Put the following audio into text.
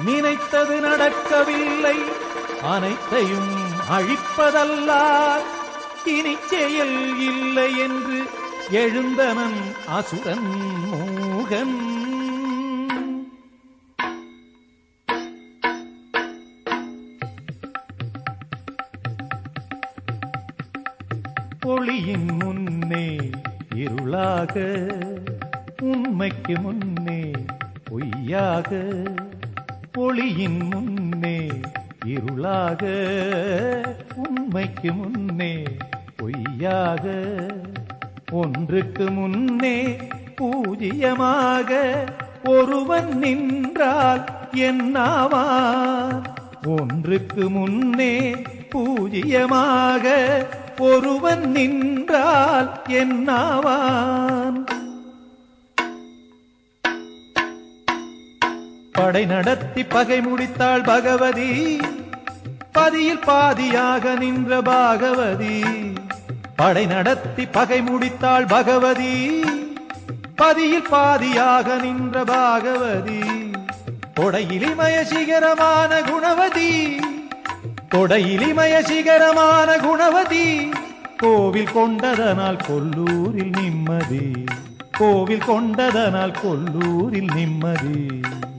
நினைத்தது நடக்கவில்லை அனைத்தையும் அழிப்பதல்லால் இனி செயல் இல்லை என்று எழுந்தனன் அசுரன் மூகன் ஒளியின் முன்னே இருளாக உண்மைக்கு முன்னே பொய்யாக ஒளியின் முன்னே இருளாக உண்மைக்கு முன்னே பொய்யாக ஒன்றுக்கு முன்னே பூஜ்யமாக ஒருவன் நின்றால் என்னாவான் ஒன்றுக்கு முன்னே பூஜ்யமாக ஒருவன் நின்றால் என்னாவான் படை நடத்தி பகை முடித்தாள் பகவதி பதியில் பாதியாக நின்ற பாகவதி படை நடத்தி பகை முடித்தாள் பகவதி பதியில் பாதியாக நின்ற பாகவதி கொடையிலிமய சிகரமான குணவதி கொடையிலிமய சிகரமான குணவதி கோவில் கொண்டதனால் கொல்லூரில் நிம்மதி கோவில் கொண்டதனால் கொல்லூரில் நிம்மதி